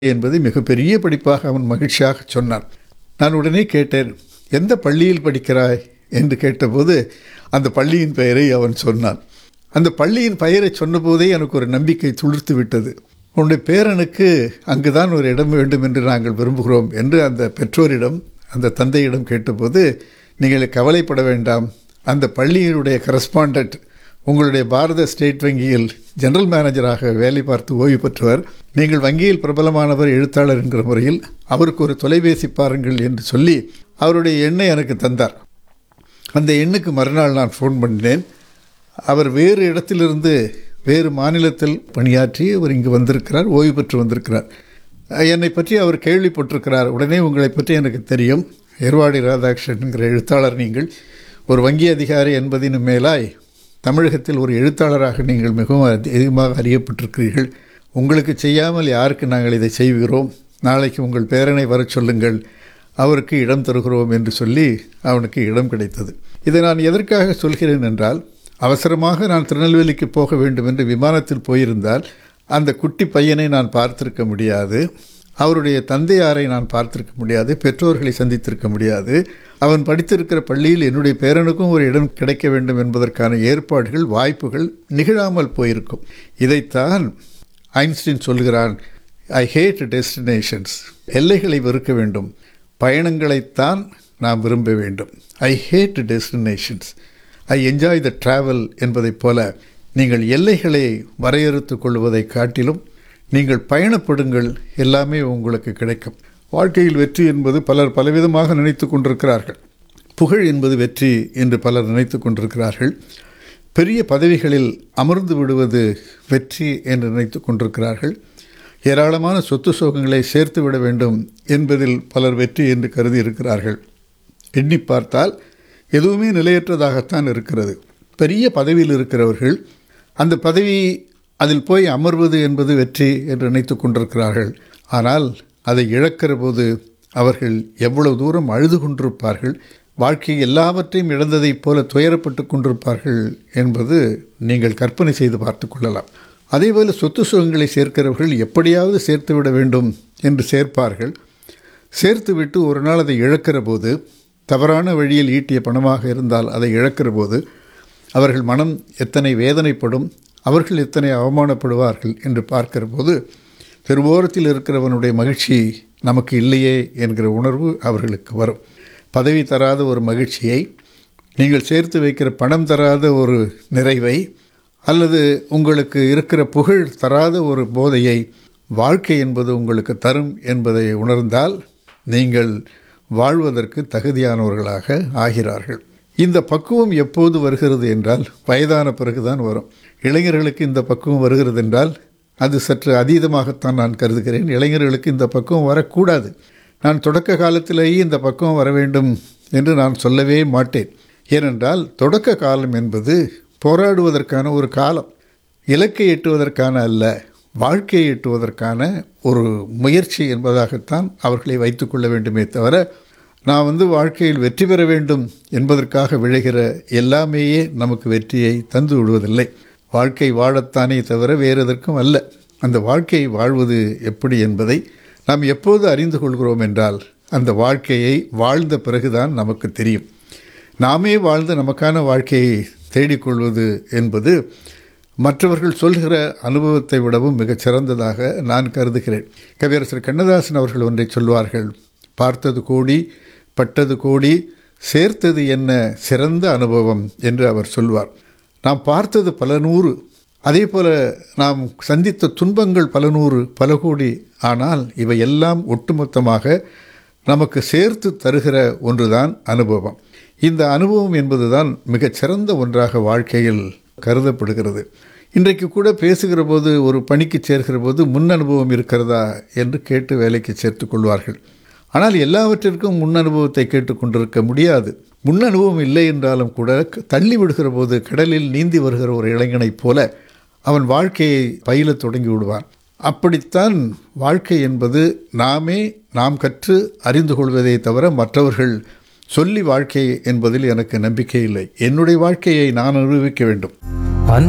என்பது மிகப்பெரிய படிப்பாக அவன் மகிழ்ச்சியாக சொன்னான் நான் உடனே கேட்டேன் எந்த பள்ளியில் படிக்கிறாய் என்று கேட்டபோது அந்த பள்ளியின் பெயரை அவன் சொன்னான் அந்த பள்ளியின் பெயரை சொன்னபோதே எனக்கு ஒரு நம்பிக்கை துளிர்த்து விட்டது உன்னுடைய பேரனுக்கு அங்குதான் ஒரு இடம் வேண்டும் என்று நாங்கள் விரும்புகிறோம் என்று அந்த பெற்றோரிடம் அந்த தந்தையிடம் கேட்டபோது நீங்கள் கவலைப்பட வேண்டாம் அந்த பள்ளியினுடைய கரஸ்பாண்டன்ட் உங்களுடைய பாரத ஸ்டேட் வங்கியில் ஜெனரல் மேனேஜராக வேலை பார்த்து ஓய்வு பெற்றவர் நீங்கள் வங்கியில் பிரபலமானவர் எழுத்தாளர் என்கிற முறையில் அவருக்கு ஒரு தொலைபேசி பாருங்கள் என்று சொல்லி அவருடைய எண்ணை எனக்கு தந்தார் அந்த எண்ணுக்கு மறுநாள் நான் ஃபோன் பண்ணினேன் அவர் வேறு இடத்திலிருந்து வேறு மாநிலத்தில் பணியாற்றி அவர் இங்கு வந்திருக்கிறார் ஓய்வு பெற்று வந்திருக்கிறார் என்னை பற்றி அவர் கேள்விப்பட்டிருக்கிறார் உடனே உங்களை பற்றி எனக்கு தெரியும் எர்வாடி ராதாகிருஷ்ணன் என்கிற எழுத்தாளர் நீங்கள் ஒரு வங்கி அதிகாரி என்பதின் மேலாய் தமிழகத்தில் ஒரு எழுத்தாளராக நீங்கள் மிகவும் அதிகமாக அறியப்பட்டிருக்கிறீர்கள் உங்களுக்கு செய்யாமல் யாருக்கு நாங்கள் இதை செய்கிறோம் நாளைக்கு உங்கள் பேரனை வரச் சொல்லுங்கள் அவருக்கு இடம் தருகிறோம் என்று சொல்லி அவனுக்கு இடம் கிடைத்தது இதை நான் எதற்காக சொல்கிறேன் என்றால் அவசரமாக நான் திருநெல்வேலிக்கு போக வேண்டும் என்று விமானத்தில் போயிருந்தால் அந்த குட்டி பையனை நான் பார்த்திருக்க முடியாது அவருடைய தந்தையாரை நான் பார்த்திருக்க முடியாது பெற்றோர்களை சந்தித்திருக்க முடியாது அவன் படித்திருக்கிற பள்ளியில் என்னுடைய பேரனுக்கும் ஒரு இடம் கிடைக்க வேண்டும் என்பதற்கான ஏற்பாடுகள் வாய்ப்புகள் நிகழாமல் போயிருக்கும் இதைத்தான் ஐன்ஸ்டீன் சொல்கிறான் ஐ ஹேட் டெஸ்டினேஷன்ஸ் எல்லைகளை வெறுக்க வேண்டும் பயணங்களைத்தான் நாம் விரும்ப வேண்டும் I hate destinations I enjoy the travel என்பதைப் போல நீங்கள் எல்லைகளை வரையறுத்து கொள்வதை காட்டிலும் நீங்கள் பயணப்படுங்கள் எல்லாமே உங்களுக்கு கிடைக்கும் வாழ்க்கையில் வெற்றி என்பது பலர் பலவிதமாக நினைத்து கொண்டிருக்கிறார்கள் புகழ் என்பது வெற்றி என்று பலர் நினைத்து கொண்டிருக்கிறார்கள் பெரிய பதவிகளில் அமர்ந்து விடுவது வெற்றி என்று நினைத்து கொண்டிருக்கிறார்கள் ஏராளமான சொத்து சோகங்களை சேர்த்து விட வேண்டும் என்பதில் பலர் வெற்றி என்று கருதி இருக்கிறார்கள் எண்ணி பார்த்தால் எதுவுமே நிலையற்றதாகத்தான் இருக்கிறது பெரிய பதவியில் இருக்கிறவர்கள் அந்த பதவி அதில் போய் அமர்வது என்பது வெற்றி என்று நினைத்து கொண்டிருக்கிறார்கள் ஆனால் அதை இழக்கிற போது அவர்கள் எவ்வளவு தூரம் அழுது கொண்டிருப்பார்கள் வாழ்க்கை எல்லாவற்றையும் இழந்ததைப் போல துயரப்பட்டு கொண்டிருப்பார்கள் என்பது நீங்கள் கற்பனை செய்து பார்த்து கொள்ளலாம் அதேபோல் சொத்து சுகங்களை சேர்க்கிறவர்கள் எப்படியாவது சேர்த்து விட வேண்டும் என்று சேர்ப்பார்கள் சேர்த்துவிட்டு ஒரு நாள் அதை இழக்கிற போது தவறான வழியில் ஈட்டிய பணமாக இருந்தால் அதை இழக்கிற போது அவர்கள் மனம் எத்தனை வேதனைப்படும் அவர்கள் எத்தனை அவமானப்படுவார்கள் என்று பார்க்கிற போது தெருவோரத்தில் இருக்கிறவனுடைய மகிழ்ச்சி நமக்கு இல்லையே என்கிற உணர்வு அவர்களுக்கு வரும் பதவி தராத ஒரு மகிழ்ச்சியை நீங்கள் சேர்த்து வைக்கிற பணம் தராத ஒரு நிறைவை அல்லது உங்களுக்கு இருக்கிற புகழ் தராத ஒரு போதையை வாழ்க்கை என்பது உங்களுக்கு தரும் என்பதை உணர்ந்தால் நீங்கள் வாழ்வதற்கு தகுதியானவர்களாக ஆகிறார்கள் இந்த பக்குவம் எப்போது வருகிறது என்றால் வயதான பிறகுதான் வரும் இளைஞர்களுக்கு இந்த பக்குவம் வருகிறது என்றால் அது சற்று அதீதமாகத்தான் நான் கருதுகிறேன் இளைஞர்களுக்கு இந்த பக்குவம் வரக்கூடாது நான் தொடக்க காலத்திலேயே இந்த பக்குவம் வர வேண்டும் என்று நான் சொல்லவே மாட்டேன் ஏனென்றால் தொடக்க காலம் என்பது போராடுவதற்கான ஒரு காலம் இலக்கை எட்டுவதற்கான அல்ல வாழ்க்கையை எட்டுவதற்கான ஒரு முயற்சி என்பதாகத்தான் அவர்களை வைத்துக்கொள்ள வேண்டுமே தவிர நான் வந்து வாழ்க்கையில் வெற்றி பெற வேண்டும் என்பதற்காக விழைகிற எல்லாமேயே நமக்கு வெற்றியை தந்து விடுவதில்லை வாழ்க்கை வாழத்தானே தவிர வேறு எதற்கும் அல்ல அந்த வாழ்க்கையை வாழ்வது எப்படி என்பதை நாம் எப்போது அறிந்து கொள்கிறோம் என்றால் அந்த வாழ்க்கையை வாழ்ந்த பிறகுதான் நமக்கு தெரியும் நாமே வாழ்ந்து நமக்கான வாழ்க்கையை தேடிக்கொள்வது என்பது மற்றவர்கள் சொல்கிற அனுபவத்தை விடவும் மிகச் சிறந்ததாக நான் கருதுகிறேன் கவியரசர் கண்ணதாசன் அவர்கள் ஒன்றை சொல்வார்கள் பார்த்தது கோடி பட்டது கோடி சேர்த்தது என்ன சிறந்த அனுபவம் என்று அவர் சொல்வார் நாம் பார்த்தது பல நூறு அதே போல நாம் சந்தித்த துன்பங்கள் பல நூறு பல கோடி ஆனால் இவை எல்லாம் ஒட்டுமொத்தமாக நமக்கு சேர்த்து தருகிற ஒன்றுதான் அனுபவம் இந்த அனுபவம் என்பதுதான் மிகச்சிறந்த ஒன்றாக வாழ்க்கையில் கருதப்படுகிறது இன்றைக்கு கூட பேசுகிற போது ஒரு பணிக்கு சேர்கிற போது முன் அனுபவம் இருக்கிறதா என்று கேட்டு வேலைக்கு சேர்த்து கொள்வார்கள் ஆனால் எல்லாவற்றிற்கும் முன் அனுபவத்தை கேட்டுக்கொண்டிருக்க முடியாது முன் அனுபவம் இல்லை என்றாலும் கூட தள்ளி விடுகிற போது கடலில் நீந்தி வருகிற ஒரு இளைஞனைப் போல அவன் வாழ்க்கையை பயில தொடங்கி விடுவான் அப்படித்தான் வாழ்க்கை என்பது நாமே நாம் கற்று அறிந்து கொள்வதை தவிர மற்றவர்கள் சொல்லி வாழ்க்கை என்பதில் எனக்கு நம்பிக்கை இல்லை என்னுடைய வாழ்க்கையை நான் அனுபவிக்க வேண்டும்